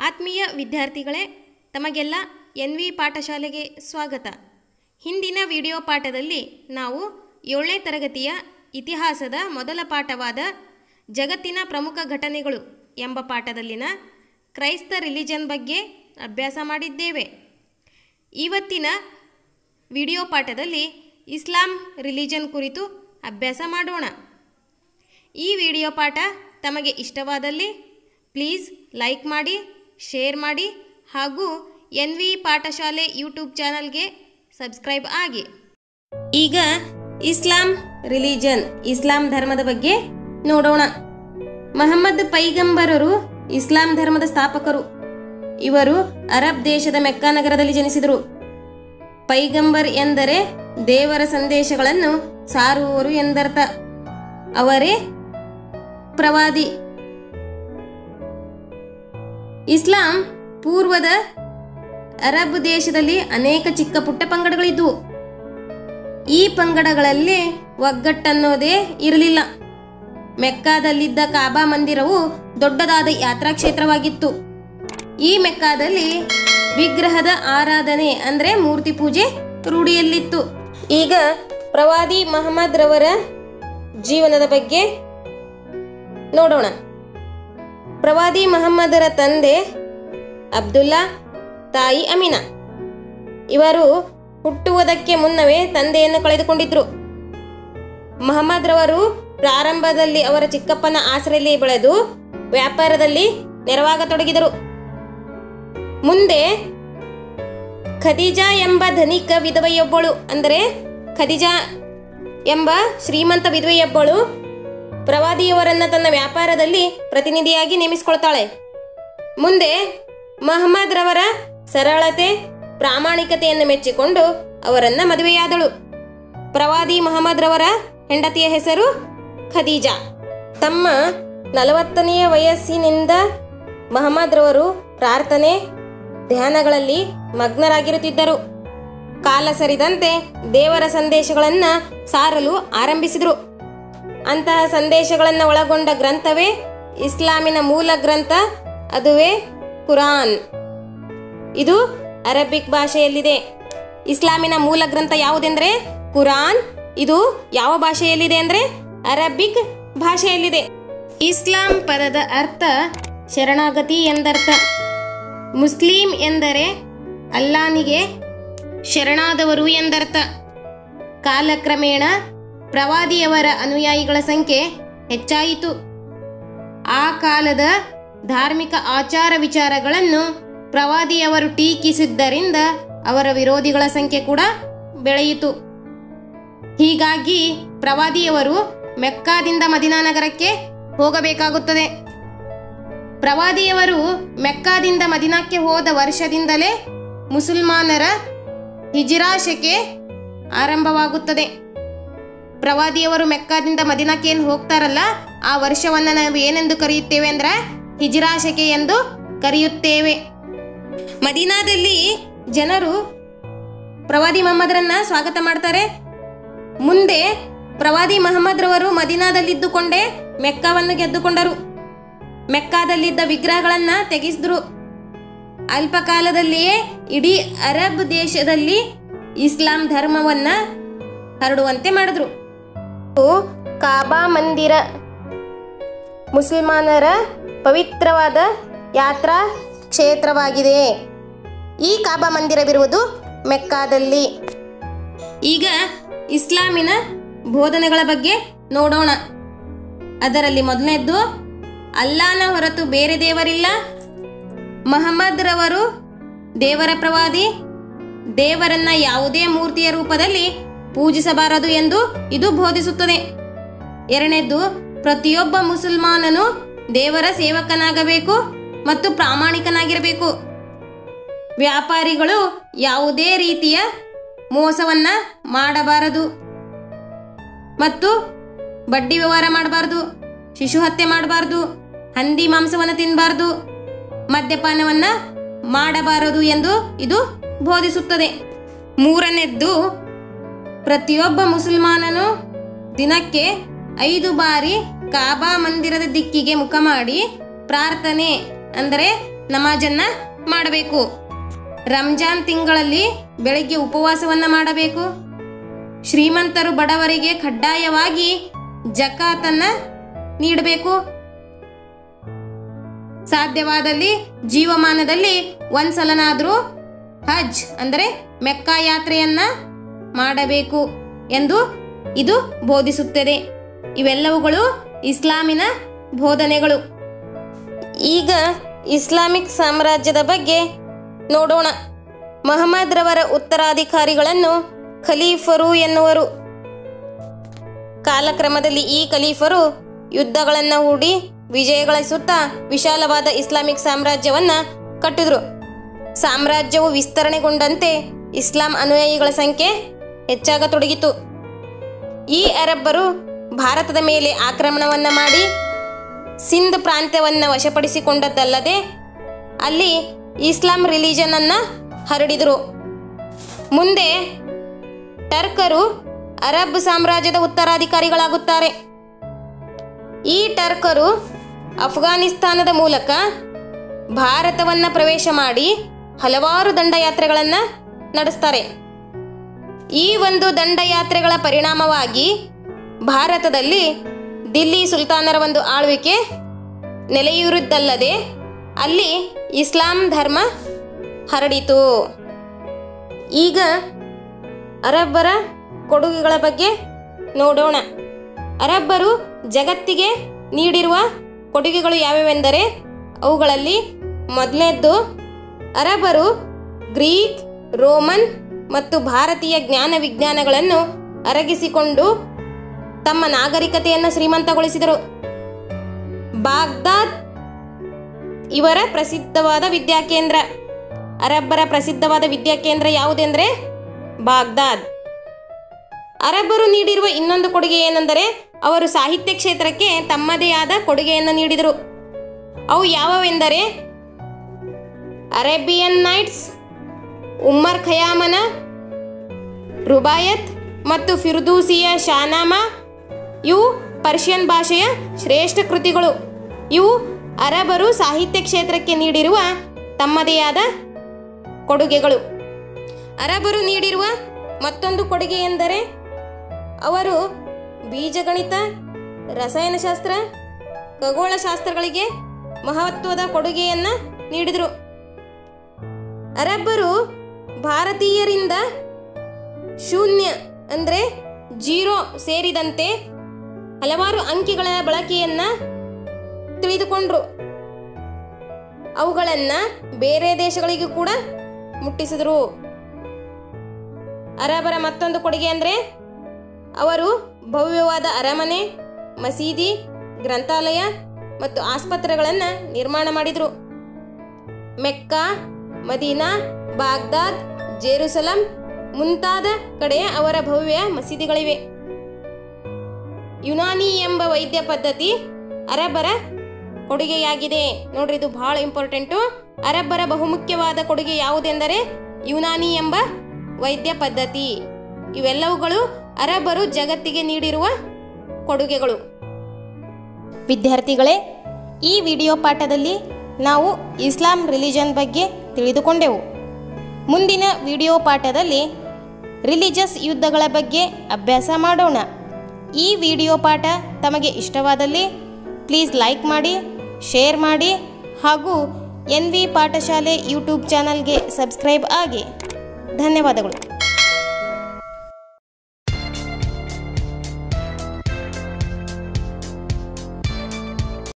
ಆತ್ಮೀಯ ವಿದ್ಯಾರ್ಥಿಗಳೇ ತಮಗೆಲ್ಲ ಎನ್ ವಿ ಪಾಠಶಾಲೆಗೆ ಸ್ವಾಗತ ಹಿಂದಿನ ವಿಡಿಯೋ ಪಾಠದಲ್ಲಿ ನಾವು ಏಳನೇ ತರಗತಿಯ ಇತಿಹಾಸದ ಮೊದಲ ಪಾಠವಾದ ಜಗತ್ತಿನ ಪ್ರಮುಖ ಘಟನೆಗಳು ಎಂಬ ಪಾಠದಲ್ಲಿನ ಕ್ರೈಸ್ತ ರಿಲಿಜನ್ ಬಗ್ಗೆ ಅಭ್ಯಾಸ ಮಾಡಿದ್ದೇವೆ ಇವತ್ತಿನ ವಿಡಿಯೋ ಪಾಠದಲ್ಲಿ ಇಸ್ಲಾಂ ರಿಲಿಜನ್ ಕುರಿತು ಅಭ್ಯಾಸ ಮಾಡೋಣ ಈ ವಿಡಿಯೋ ಪಾಠ ತಮಗೆ ಇಷ್ಟವಾದಲ್ಲಿ ಪ್ಲೀಸ್ ಲೈಕ್ ಮಾಡಿ ಶೇರ್ ಮಾಡಿ ಹಾಗೂ ಎನ್ ವಿ ಪಾಠಶಾಲೆ ಯೂಟ್ಯೂಬ್ ಚಾನಲ್ಗೆ ಸಬ್ಸ್ಕ್ರೈಬ್ ಆಗಿ ಈಗ ಇಸ್ಲಾಂ ರಿಲಿಜನ್ ಇಸ್ಲಾಂ ಧರ್ಮದ ಬಗ್ಗೆ ನೋಡೋಣ ಮಹಮ್ಮದ್ ಪೈಗಂಬರರು ಇಸ್ಲಾಂ ಧರ್ಮದ ಸ್ಥಾಪಕರು ಇವರು ಅರಬ್ ದೇಶದ ಮೆಕ್ಕಾ ನಗರದಲ್ಲಿ ಜನಿಸಿದರು ಪೈಗಂಬರ್ ಎಂದರೆ ದೇವರ ಸಂದೇಶಗಳನ್ನು ಸಾರುವವರು ಎಂದರ್ಥ ಅವರೇ ಪ್ರವಾದಿ ಇಸ್ಲಾಂ ಪೂರ್ವದ ಅರಬ್ ದೇಶದಲ್ಲಿ ಅನೇಕ ಚಿಕ್ಕ ಪುಟ್ಟ ಪಂಗಡಗಳಿದ್ವು ಈ ಪಂಗಡಗಳಲ್ಲಿ ಒಗ್ಗಟ್ಟನ್ನೋದೇ ಇರಲಿಲ್ಲ ಮೆಕ್ಕಾದಲ್ಲಿದ್ದ ಕಾಬಾ ಮಂದಿರವು ದೊಡ್ಡದಾದ ಯಾತ್ರಾ ಕ್ಷೇತ್ರವಾಗಿತ್ತು ಈ ಮೆಕ್ಕಾದಲ್ಲಿ ವಿಗ್ರಹದ ಆರಾಧನೆ ಅಂದರೆ ಮೂರ್ತಿ ಪೂಜೆ ರೂಢಿಯಲ್ಲಿತ್ತು ಈಗ ಪ್ರವಾದಿ ಮಹಮ್ಮದ್ ರವರ ಜೀವನದ ಬಗ್ಗೆ ನೋಡೋಣ ಪ್ರವಾದಿ ಮಹಮ್ಮದರ ತಂದೆ ಅಬ್ದುಲ್ಲಾ ತಾಯಿ ಅಮೀನಾ ಇವರು ಹುಟ್ಟುವುದಕ್ಕೆ ಮುನ್ನವೇ ತಂದೆಯನ್ನು ಕಳೆದುಕೊಂಡಿದ್ರು ಮಹಮ್ಮದ್ ರವರು ಪ್ರಾರಂಭದಲ್ಲಿ ಅವರ ಚಿಕ್ಕಪ್ಪನ ಆಸರೆಯಲ್ಲಿ ಬೆಳೆದು ವ್ಯಾಪಾರದಲ್ಲಿ ನೆರವಾಗತೊಡಗಿದರು ಮುಂದೆ ಖದೀಜಾ ಎಂಬ ಧನಿಕ ವಿಧವೆಯೊಬ್ಬಳು ಅಂದರೆ ಖದೀಜಾ ಎಂಬ ಶ್ರೀಮಂತ ವಿಧವೆಯೊಬ್ಬಳು ಪ್ರವಾದಿಯವರನ್ನ ತನ್ನ ವ್ಯಾಪಾರದಲ್ಲಿ ಪ್ರತಿನಿಧಿಯಾಗಿ ನೇಮಿಸಿಕೊಳ್ತಾಳೆ ಮುಂದೆ ಮಹಮ್ಮದ್ ರವರ ಸರಳತೆ ಪ್ರಾಮಾಣಿಕತೆಯನ್ನು ಮೆಚ್ಚಿಕೊಂಡು ಅವರನ್ನ ಮದುವೆಯಾದಳು ಪ್ರವಾದಿ ಮಹಮ್ಮದ್ ರವರ ಹೆಂಡತಿಯ ಹೆಸರು ಖದೀಜಾ ತಮ್ಮ ನಲವತ್ತನೆಯ ವಯಸ್ಸಿನಿಂದ ಮಹಮ್ಮದ್ ರವರು ಪ್ರಾರ್ಥನೆ ಧ್ಯಾನಗಳಲ್ಲಿ ಮಗ್ನರಾಗಿರುತ್ತಿದ್ದರು ಕಾಲ ಸರಿದಂತೆ ದೇವರ ಸಂದೇಶಗಳನ್ನು ಸಾರಲು ಆರಂಭಿಸಿದರು ಅಂತಹ ಸಂದೇಶಗಳನ್ನು ಒಳಗೊಂಡ ಗ್ರಂಥವೇ ಇಸ್ಲಾಮಿನ ಮೂಲ ಗ್ರಂಥ ಅದುವೇ ಕುರಾನ್ ಇದು ಅರಬಿಕ್ ಭಾಷೆಯಲ್ಲಿದೆ ಇಸ್ಲಾಮಿನ ಮೂಲ ಗ್ರಂಥ ಯಾವುದೆಂದರೆ ಕುರಾನ್ ಇದು ಯಾವ ಭಾಷೆಯಲ್ಲಿದೆ ಅಂದರೆ ಅರಬಿಕ್ ಭಾಷೆಯಲ್ಲಿದೆ ಇಸ್ಲಾಂ ಪದದ ಅರ್ಥ ಶರಣಾಗತಿ ಎಂದರ್ಥ ಮುಸ್ಲಿಂ ಎಂದರೆ ಅಲ್ಲಾನಿಗೆ ಶರಣಾದವರು ಎಂದರ್ಥ ಕಾಲಕ್ರಮೇಣ ಪ್ರವಾದಿಯವರ ಅನುಯಾಯಿಗಳ ಸಂಖ್ಯೆ ಹೆಚ್ಚಾಯಿತು ಆ ಕಾಲದ ಧಾರ್ಮಿಕ ಆಚಾರ ವಿಚಾರಗಳನ್ನು ಪ್ರವಾದಿಯವರು ಟೀಕಿಸಿದ್ದರಿಂದ ಅವರ ವಿರೋಧಿಗಳ ಸಂಖ್ಯೆ ಕೂಡ ಬೆಳೆಯಿತು ಹೀಗಾಗಿ ಪ್ರವಾದಿಯವರು ಮೆಕ್ಕಾದಿಂದ ಮದಿನಾ ನಗರಕ್ಕೆ ಹೋಗಬೇಕಾಗುತ್ತದೆ ಪ್ರವಾದಿಯವರು ಮೆಕ್ಕಾದಿಂದ ಮದಿನಾಕ್ಕೆ ಹೋದ ವರ್ಷದಿಂದಲೇ ಮುಸಲ್ಮಾನರ ಹಿಜಿರಾಶಕೆ ಆರಂಭವಾಗುತ್ತದೆ ಪ್ರವಾದಿಯವರು ಮೆಕ್ಕಾದಿಂದ ಮದಿನಾಕ್ಕೆ ಏನು ಹೋಗ್ತಾರಲ್ಲ ಆ ವರ್ಷವನ್ನು ನಾವು ಏನೆಂದು ಕರೆಯುತ್ತೇವೆ ಅಂದ್ರೆ ಹಿಜಿರಾಶಕೆ ಎಂದು ಕರೆಯುತ್ತೇವೆ ಮದೀನಾದಲ್ಲಿ ಜನರು ಪ್ರವಾದಿ ಮಹಮ್ಮದ್ರನ್ನ ಸ್ವಾಗತ ಮಾಡ್ತಾರೆ ಮುಂದೆ ಪ್ರವಾದಿ ಮಹಮ್ಮದ್ ರವರು ಮದೀನಾದಲ್ಲಿದ್ದುಕೊಂಡೇ ಮೆಕ್ಕಾವನ್ನು ಗೆದ್ದುಕೊಂಡರು ಮೆಕ್ಕಾದಲ್ಲಿದ್ದ ವಿಗ್ರಹಗಳನ್ನ ತೆಗೆಸಿದ್ರು ಅಲ್ಪ ಕಾಲದಲ್ಲಿಯೇ ಇಡೀ ಅರಬ್ ದೇಶದಲ್ಲಿ ಇಸ್ಲಾಂ ಧರ್ಮವನ್ನ ಹರಡುವಂತೆ ಮಾಡಿದ್ರು ಕಾಬಾ ಮಂದಿರ ಮುಸಲ್ಮಾನರ ಪವಿತ್ರವಾದ ಯಾತ್ರಾ ಕ್ಷೇತ್ರವಾಗಿದೆ ಈ ಕಾಬಾ ಮಂದಿರವಿರುವುದು ಮೆಕ್ಕಾದಲ್ಲಿ ಈಗ ಇಸ್ಲಾಮಿನ ಬೋಧನೆಗಳ ಬಗ್ಗೆ ನೋಡೋಣ ಅದರಲ್ಲಿ ಮೊದಲನೇದ್ದು ಅಲ್ಲಾನ ಹೊರತು ಬೇರೆ ದೇವರಿಲ್ಲ ಮಹಮ್ಮದ್ ರವರು ದೇವರ ಪ್ರವಾದಿ ದೇವರನ್ನ ಯಾವುದೇ ಮೂರ್ತಿಯ ರೂಪದಲ್ಲಿ ಪೂಜಿಸಬಾರದು ಎಂದು ಇದು ಬೋಧಿಸುತ್ತದೆ ಎರಡನೇದ್ದು ಪ್ರತಿಯೊಬ್ಬ ಮುಸಲ್ಮಾನನು ದೇವರ ಸೇವಕನಾಗಬೇಕು ಮತ್ತು ಪ್ರಾಮಾಣಿಕನಾಗಿರಬೇಕು ವ್ಯಾಪಾರಿಗಳು ಯಾವುದೇ ರೀತಿಯ ಮೋಸವನ್ನ ಮಾಡಬಾರದು ಮತ್ತು ಬಡ್ಡಿ ವ್ಯವಹಾರ ಮಾಡಬಾರ್ದು ಶಿಶು ಹತ್ಯೆ ಮಾಡಬಾರ್ದು ಹಂದಿ ಮಾಂಸವನ್ನು ತಿನ್ನಬಾರ್ದು ಮದ್ಯಪಾನವನ್ನ ಮಾಡಬಾರದು ಎಂದು ಇದು ಬೋಧಿಸುತ್ತದೆ ಮೂರನೇದ್ದು ಪ್ರತಿಯೊಬ್ಬ ಮುಸಲ್ಮಾನನು ದಿನಕ್ಕೆ ಐದು ಬಾರಿ ಕಾಬಾ ಮಂದಿರದ ದಿಕ್ಕಿಗೆ ಮುಖ ಮಾಡಿ ಪ್ರಾರ್ಥನೆ ಅಂದರೆ ನಮಾಜನ್ನ ಮಾಡಬೇಕು ರಂಜಾನ್ ತಿಂಗಳಲ್ಲಿ ಬೆಳಗ್ಗೆ ಉಪವಾಸವನ್ನ ಮಾಡಬೇಕು ಶ್ರೀಮಂತರು ಬಡವರಿಗೆ ಕಡ್ಡಾಯವಾಗಿ ಜಕಾತನ್ನ ನೀಡಬೇಕು ಸಾಧ್ಯವಾದಲ್ಲಿ ಜೀವಮಾನದಲ್ಲಿ ಒಂದ್ಸಲನಾದರೂ ಹಜ್ ಅಂದರೆ ಮೆಕ್ಕಾ ಯಾತ್ರೆಯನ್ನ ಮಾಡಬೇಕು ಎಂದು ಇದು ಬೋಧಿಸುತ್ತದೆ ಇವೆಲ್ಲವುಗಳು ಇಸ್ಲಾಮಿನ ಬೋಧನೆಗಳು ಈಗ ಇಸ್ಲಾಮಿಕ್ ಸಾಮ್ರಾಜ್ಯದ ಬಗ್ಗೆ ನೋಡೋಣ ಮಹಮ್ಮದ್ ರವರ ಉತ್ತರಾಧಿಕಾರಿಗಳನ್ನು ಖಲೀಫರು ಎನ್ನುವರು ಕಾಲಕ್ರಮದಲ್ಲಿ ಈ ಖಲೀಫರು ಯುದ್ಧಗಳನ್ನು ಹೂಡಿ ವಿಜಯಗಳಿಸುತ್ತಾ ವಿಶಾಲವಾದ ಇಸ್ಲಾಮಿಕ್ ಸಾಮ್ರಾಜ್ಯವನ್ನ ಕಟ್ಟಿದ್ರು ಸಾಮ್ರಾಜ್ಯವು ವಿಸ್ತರಣೆಗೊಂಡಂತೆ ಇಸ್ಲಾಂ ಅನುಯಾಯಿಗಳ ಸಂಖ್ಯೆ ಹೆಚ್ಚಾಗತೊಡಗಿತು ಈ ಅರಬ್ಬರು ಭಾರತದ ಮೇಲೆ ಆಕ್ರಮಣವನ್ನ ಮಾಡಿ ಸಿಂಧ್ ಪ್ರಾಂತ್ಯವನ್ನು ವಶಪಡಿಸಿಕೊಂಡದ್ದಲ್ಲದೆ ಅಲ್ಲಿ ಇಸ್ಲಾಂ ರಿಲಿಜನ್ ಅನ್ನ ಹರಡಿದರು ಮುಂದೆ ಟರ್ಕರು ಅರಬ್ ಸಾಮ್ರಾಜ್ಯದ ಉತ್ತರಾಧಿಕಾರಿಗಳಾಗುತ್ತಾರೆ ಈ ಟರ್ಕರು ಅಫ್ಘಾನಿಸ್ತಾನದ ಮೂಲಕ ಭಾರತವನ್ನ ಪ್ರವೇಶ ಮಾಡಿ ಹಲವಾರು ದಂಡಯಾತ್ರೆಗಳನ್ನು ನಡೆಸ್ತಾರೆ ಈ ಒಂದು ದಂಡಯಾತ್ರೆಗಳ ಪರಿಣಾಮವಾಗಿ ಭಾರತದಲ್ಲಿ ದಿಲ್ಲಿ ಸುಲ್ತಾನರ ಒಂದು ಆಳ್ವಿಕೆ ನೆಲೆಯೂರಿದ್ದಲ್ಲದೆ ಅಲ್ಲಿ ಇಸ್ಲಾಂ ಧರ್ಮ ಹರಡಿತು ಈಗ ಅರಬ್ಬರ ಕೊಡುಗೆಗಳ ಬಗ್ಗೆ ನೋಡೋಣ ಅರಬ್ಬರು ಜಗತ್ತಿಗೆ ನೀಡಿರುವ ಕೊಡುಗೆಗಳು ಯಾವ್ಯಾವೆಂದರೆ ಅವುಗಳಲ್ಲಿ ಮೊದಲನೇದ್ದು ಅರಬ್ಬರು ಗ್ರೀಕ್ ರೋಮನ್ ಮತ್ತು ಭಾರತೀಯ ಜ್ಞಾನ ವಿಜ್ಞಾನಗಳನ್ನು ಅರಗಿಸಿಕೊಂಡು ತಮ್ಮ ನಾಗರಿಕತೆಯನ್ನು ಶ್ರೀಮಂತಗೊಳಿಸಿದರು ಬಾಗ್ದಾದ್ ಇವರ ಪ್ರಸಿದ್ಧವಾದ ವಿದ್ಯಾಕೇಂದ್ರ ಅರಬ್ಬರ ಪ್ರಸಿದ್ಧವಾದ ವಿದ್ಯಾಕೇಂದ್ರ ಯಾವುದೆಂದರೆ ಬಾಗ್ದಾದ್ ಅರಬ್ಬರು ನೀಡಿರುವ ಇನ್ನೊಂದು ಕೊಡುಗೆ ಏನೆಂದರೆ ಅವರು ಸಾಹಿತ್ಯ ಕ್ಷೇತ್ರಕ್ಕೆ ತಮ್ಮದೇ ಆದ ಕೊಡುಗೆಯನ್ನು ನೀಡಿದರು ಅವು ಯಾವುವೆಂದರೆ ಅರೇಬಿಯನ್ ನೈಟ್ಸ್ ಉಮ್ಮರ್ ಖಯಾಮನ ರುಬಾಯತ್ ಮತ್ತು ಫಿರ್ದೂಸಿಯ ಶಾನಾಮ ಇವು ಪರ್ಷಿಯನ್ ಭಾಷೆಯ ಶ್ರೇಷ್ಠ ಕೃತಿಗಳು ಇವು ಅರಬರು ಸಾಹಿತ್ಯ ಕ್ಷೇತ್ರಕ್ಕೆ ನೀಡಿರುವ ತಮ್ಮದೇ ಆದ ಕೊಡುಗೆಗಳು ಅರಬರು ನೀಡಿರುವ ಮತ್ತೊಂದು ಕೊಡುಗೆ ಎಂದರೆ ಅವರು ಬೀಜಗಣಿತ ರಸಾಯನಶಾಸ್ತ್ರ ಖಗೋಳಶಾಸ್ತ್ರಗಳಿಗೆ ಮಹತ್ವದ ಕೊಡುಗೆಯನ್ನು ನೀಡಿದರು ಅರಬ್ಬರು ಭಾರತೀಯರಿಂದ ಶೂನ್ಯ ಅಂದರೆ ಜೀರೋ ಸೇರಿದಂತೆ ಹಲವಾರು ಅಂಕಿಗಳ ಬಳಕೆಯನ್ನ ತಿಳಿದುಕೊಂಡ್ರು ಅವುಗಳನ್ನು ಬೇರೆ ದೇಶಗಳಿಗೂ ಕೂಡ ಮುಟ್ಟಿಸಿದರು ಅರಬರ ಮತ್ತೊಂದು ಕೊಡುಗೆ ಅಂದರೆ ಅವರು ಭವ್ಯವಾದ ಅರಮನೆ ಮಸೀದಿ ಗ್ರಂಥಾಲಯ ಮತ್ತು ಆಸ್ಪತ್ರೆಗಳನ್ನು ನಿರ್ಮಾಣ ಮಾಡಿದರು ಮೆಕ್ಕಾ ಮದೀನಾ ಬಾಗ್ದಾದ್ ಜೇರುಸಲಂ ಮುಂತಾದ ಕಡೆ ಅವರ ಭವ್ಯ ಮಸೀದಿಗಳಿವೆ ಯುನಾನಿ ಎಂಬ ವೈದ್ಯ ಪದ್ಧತಿ ಅರಬ್ಬರ ಕೊಡುಗೆಯಾಗಿದೆ ನೋಡ್ರಿ ಇದು ಬಹಳ ಇಂಪಾರ್ಟೆಂಟು ಅರಬ್ಬರ ಬಹುಮುಖ್ಯವಾದ ಕೊಡುಗೆ ಯಾವುದೆಂದರೆ ಯುನಾನಿ ಎಂಬ ವೈದ್ಯ ಪದ್ಧತಿ ಇವೆಲ್ಲವುಗಳು ಅರಬ್ಬರು ಜಗತ್ತಿಗೆ ನೀಡಿರುವ ಕೊಡುಗೆಗಳು ವಿದ್ಯಾರ್ಥಿಗಳೇ ಈ ವಿಡಿಯೋ ಪಾಠದಲ್ಲಿ ನಾವು ಇಸ್ಲಾಂ ರಿಲಿಜನ್ ಬಗ್ಗೆ ತಿಳಿದುಕೊಂಡೆವು ಮುಂದಿನ ವಿಡಿಯೋ ಪಾಠದಲ್ಲಿ ರಿಲಿಜಸ್ ಯುದ್ಧಗಳ ಬಗ್ಗೆ ಅಭ್ಯಾಸ ಮಾಡೋಣ ಈ ವಿಡಿಯೋ ಪಾಠ ತಮಗೆ ಇಷ್ಟವಾದಲ್ಲಿ ಪ್ಲೀಸ್ ಲೈಕ್ ಮಾಡಿ ಶೇರ್ ಮಾಡಿ ಹಾಗೂ ಎನ್ ವಿ ಪಾಠಶಾಲೆ ಯೂಟ್ಯೂಬ್ ಚಾನಲ್ಗೆ ಸಬ್ಸ್ಕ್ರೈಬ್ ಆಗಿ ಧನ್ಯವಾದಗಳು